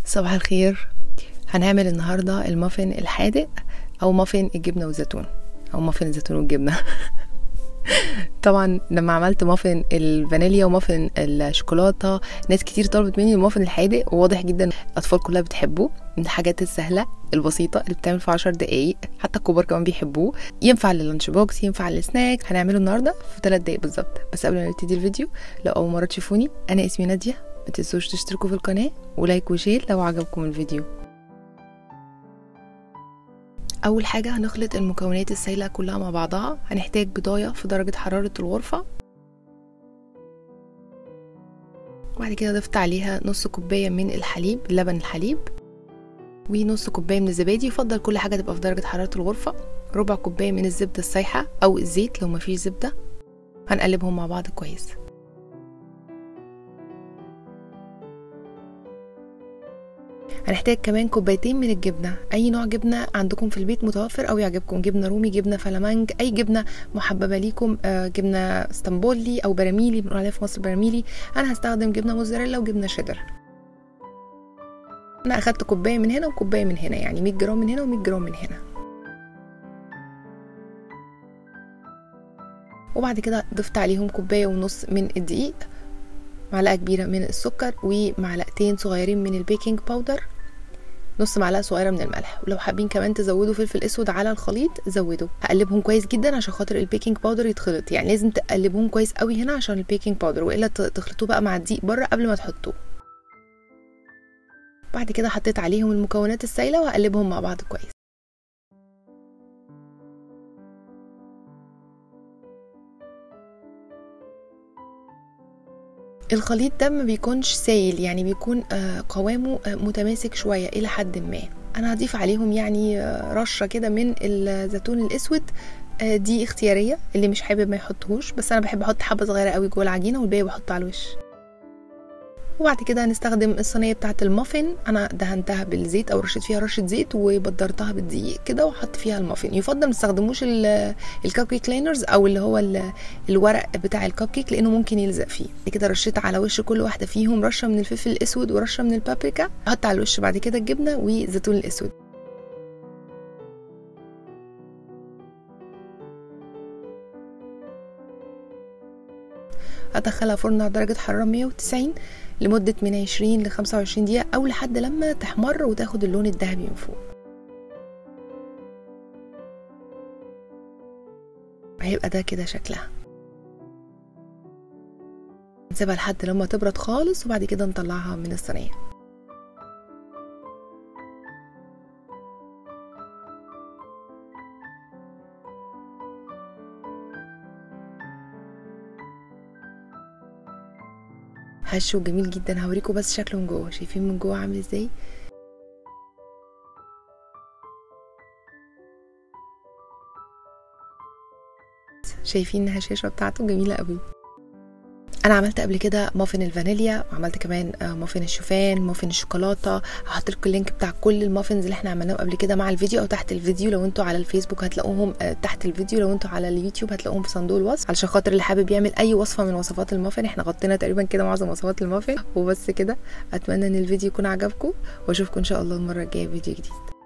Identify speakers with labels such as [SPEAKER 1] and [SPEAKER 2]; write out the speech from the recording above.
[SPEAKER 1] صباح الخير هنعمل النهارده المافن الحادق او مافن الجبنه والزيتون او مافن الزيتون والجبنه طبعا لما عملت مافن الفانيليا ومافن الشوكولاته ناس كتير طلبت مني المافن الحادق وواضح جدا الاطفال كلها بتحبه من الحاجات السهله البسيطه اللي بتعمل في 10 دقايق حتى الكبار كمان بيحبوه ينفع لللانش بوكس ينفع للسناك هنعمله النهارده في 3 دقايق بالظبط بس قبل ما نبتدي الفيديو لو اول مره تشوفوني انا اسمي ناديه ما تنسوش تشتركوا في القناه ولايك وشير لو عجبكم الفيديو اول حاجه هنخلط المكونات السائله كلها مع بعضها هنحتاج بضايه في درجه حراره الغرفه وبعد كده ضفت عليها نص كوبايه من الحليب لبن الحليب ونص كوبايه من الزبادي يفضل كل حاجه تبقى في درجه حراره الغرفه ربع كوبايه من الزبده السايحه او الزيت لو مفيش زبده هنقلبهم مع بعض كويس هنحتاج كمان كوبايتين من الجبنة أي نوع جبنة عندكم في البيت متوفر أو يعجبكم جبنة رومي جبنة فلامنج أي جبنة محببة ليكم آه جبنة اسطنبولي أو براميلي بنقول عليها في مصر براميلي أنا هستخدم جبنة موزاريلا وجبنة شيدر أنا أخدت كوباية من هنا وكوباية من هنا يعني 100 جرام من هنا و100 جرام من هنا وبعد كده ضفت عليهم كوباية ونص من الدقيق معلقة كبيرة من السكر ومعلقتين صغيرين من البيكنج باودر نص معلقه صغيره من الملح ولو حابين كمان تزودوا فلفل اسود على الخليط زودوا هقلبهم كويس جدا عشان خاطر البيكنج باودر يتخلط يعني لازم تقلبوهم كويس قوي هنا عشان البيكنج باودر والا تخلطوه بقى مع الدقيق بره قبل ما تحطوه بعد كده حطيت عليهم المكونات السائله وهقلبهم مع بعض كويس الخليط ده ما بيكونش سايل يعني بيكون قوامه متماسك شوية إلى حد ما أنا هضيف عليهم يعني رشة كده من الزيتون الأسود دي اختيارية اللي مش حابب ما يحطهوش بس أنا بحب أحط حبة صغيرة قوي جوه العجينة والباقي بحطه على الوش وبعد كده هنستخدم الصينيه بتاعه المافن انا دهنتها بالزيت او رشيت فيها رشه زيت وبدرتها بالدقيق كده وحط فيها المافن يفضل ما تستخدموش الكب كيك لينرز او اللي هو الورق بتاع الكب كيك لانه ممكن يلزق فيه كده رشيت على وش كل واحده فيهم رشه من الفلفل الاسود ورشه من البابريكا احط على الوش بعد كده الجبنه والزيتون الاسود هدخلها فرن على درجة حرارة 190 لمدة من 20 ل 25 دقيقة أو لحد لما تحمر وتاخد اللون الذهبي من فوق هيبقى ده كده شكلها نسيبها لحد لما تبرد خالص وبعد كده نطلعها من الصينية هشه جميل جدا هوريكم بس شكله من جوه شايفين من جوه عامل ازاي شايفين الهشاشه بتاعته جميله قوي انا عملت قبل كده مافن الفانيليا وعملت كمان مافن الشوفان مافن الشوكولاته هحط لكم اللينك بتاع كل المافنز اللي احنا عملناهم قبل كده مع الفيديو او تحت الفيديو لو انتوا على الفيسبوك هتلاقوهم تحت الفيديو لو انتوا على اليوتيوب هتلاقوهم في صندوق الوصف علشان خاطر اللي حابب يعمل اي وصفه من وصفات المافن احنا غطينا تقريبا كده معظم وصفات المافن وبس كده اتمنى ان الفيديو يكون عجبكم واشوفكم ان شاء الله المره الجايه فيديو جديد